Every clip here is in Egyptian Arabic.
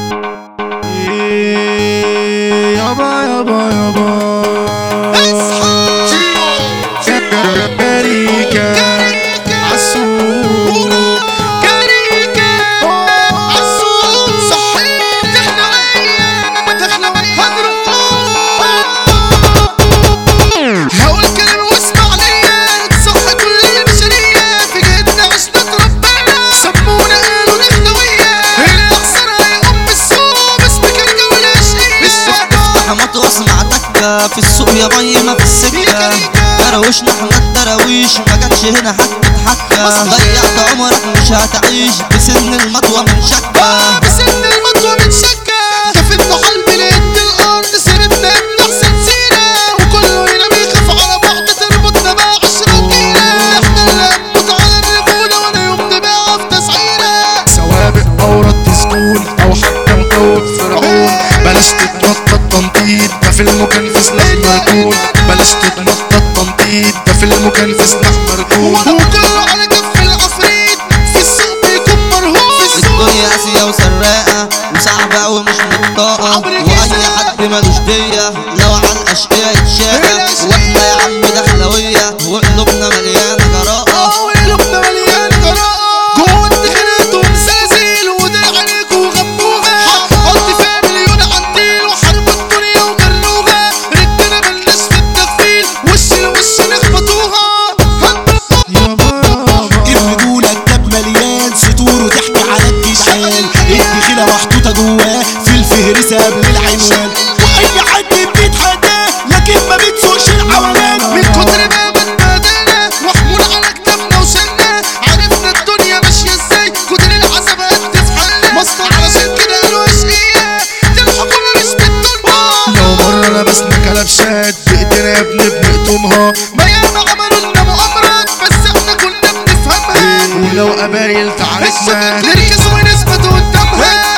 يابا يابا يابا كاريكا عسول هقول كلمة واسمع ليا تصح كل البشرية في جهتنا عشنا ربنا سمونا قالوا نخلوية اللي أخسرها يا أم السوق اسمك الجولة افتح مطرس مع تكة في السوق يا بي ما في السكة دروشنا احنا الدراويش ما جاتش هنا حكة حكة ضيعت عمرك مش هتعيش بسن المطوة من شكة بسن المطوة من شكة كفتنا حلم لقيت الأرض سيرتنا ابن أحسن سيرة وكله هنا بيخاف على بعض تربطنا بقى عشرة جيرة احنا اللي هنموت على الرجولة ولا يوم نبيعها في تسعيرة سوابق أو رد سكون أو حتى مكوك فرعون بلاش تتنطط تنطيط ده فيلم كان في سلاح مركون بلاش تتنطط تنطيط ده فيلم كان في سلاح مركون وكله على كف العفريت في السوق بيكون مرهون في السوق الدنيا قاسية وسراقة وصعبة ومش مطاقة وأي حد ملوش دية لو على الأشقية يتشاقى واحنا يا عم دخلوية وقلوبنا مليانة جراءة وقلوبنا مليانة جراءة جوه التخانات ومسلسل ودرع عليك وغبوها قضي فيها مليون عنديل وحرب الدنيا وجروها رجالة ملناش في التغفيل وش لوش نخبطوها يابا يابا الرجولة الكتاب مليان سطور وتحكي على الجدعان الدخيلة محطوطة جواه في الفهرسة قبل العنوان وأي حد بتتحداه لكن ما بتسوقش العوالم من كتر ما بنبادلنا وحمول على كتافنا وشلنا عرفنا الدنيا ماشية ازاي كتر العذابات تفحلنا مصر علشان كده قالوا اشقية دي الحكومة مش بالدنيا لو مرة لبسنا كلبشات بإيدينا يا ابني بنقطمها ما ياما عملوا لنا مؤامرات بس احنا كنا بنفهمها ولو قبايل تعرفنا نركز ونثبت قدامها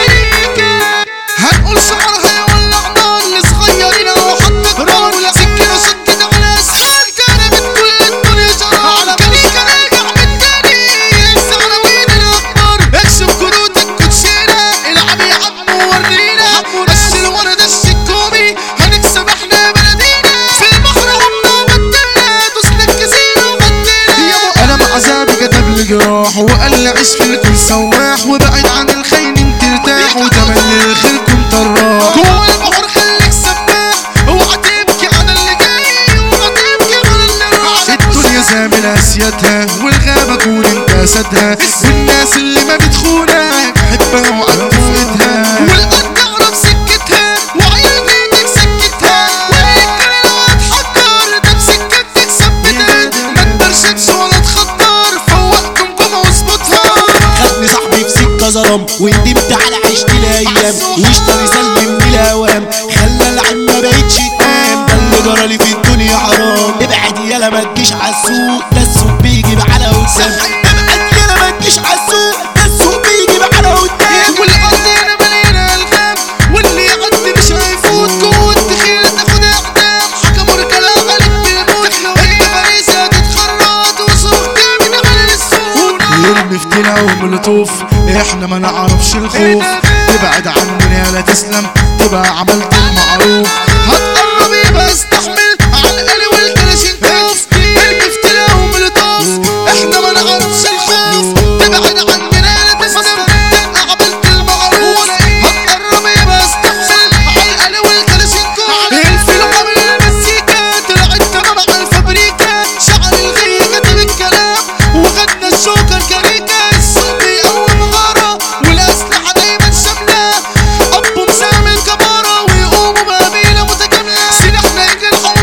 هنقول شعرها يولع نار لصغيرين او حتى كبار سكينة شدت على اسهال كرمت كل الدنيا جرى على كليكا راجع من تاني انسى على وين الاخبار اكشف كروت الكوتشينة العب يا عم ورينا دش الورا دش الكومي هنكسب احنا بلدينا في البحر عمنا بدلنا دوسنا الكازينو وبدلنا انا مع عذابي كتب لي جراح وقال لي عيش في الكل سواح وبعد عن الخاينين ترتاح وتملي لخيركم طراح جوه البحر خليك سباح اوعى تبكي على اللي جاي اوعى تبكي على اللي راح الدنيا زامل اسيادها والغابة كون انت اسدها والناس اللي ما بتخونك حبها وقد في ايدها والارض تعرف سكتها وعين بيتك سكتها والرجاله لو هتحجر ده بسكتك ثبتها ما تبرشمش ولا تخطر فوقكم جمعة واظبطها خدني صاحبي في سكة ظلم وندمت على عشت الايام واشتري سلمني الاوام خلى العين ما بقتش تنام ده اللي جرالي في الدنيا حرام ابعد يالا ما تجيش عالسوق ده السوق بيجي على قدام ابعد يالا ما تجيش عالسوق ده السوق بيجي على قدام والارض هنا مليانه الغام واللي يعدي مش هيفوت جوه الدخيله تاخد اقدام حكموا رجاله عليك بالموت انت فريسه هتتخرط وصوت من على السوق يرمي فتيلة وملطوف احنا ما نعرفش الخوف تبعد عننا لا تسلم تبقى عملت المعروف هتقرب يبقى استحمل على القلي والكلاشين كوف ارمي فتيلة وملطوف احنا ما نعرفش الخوف تبعد عننا لا تسلم تبقى عملت المعروف هتقرب يبقى استحمل على القلي والكلاشين كوف الفيلم قبل المزيكا طلعت تمام على الفابريكا شعر الغي كتب الكلام وغنى الشوكة الكريكة السوق بيقوم غارة والأسلحة دايما شاملة أبو مسام الكبارة ويقوموا بقبيلة متكاملة سلاحنا يجي الحوار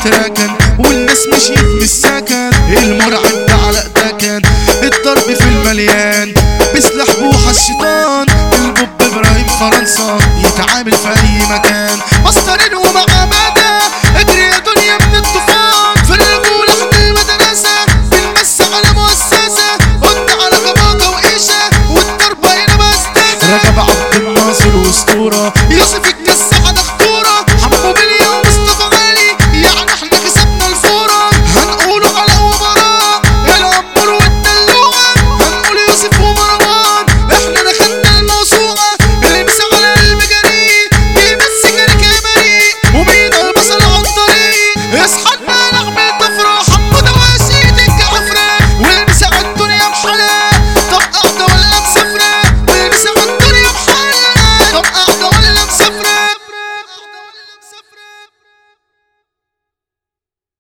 تراكن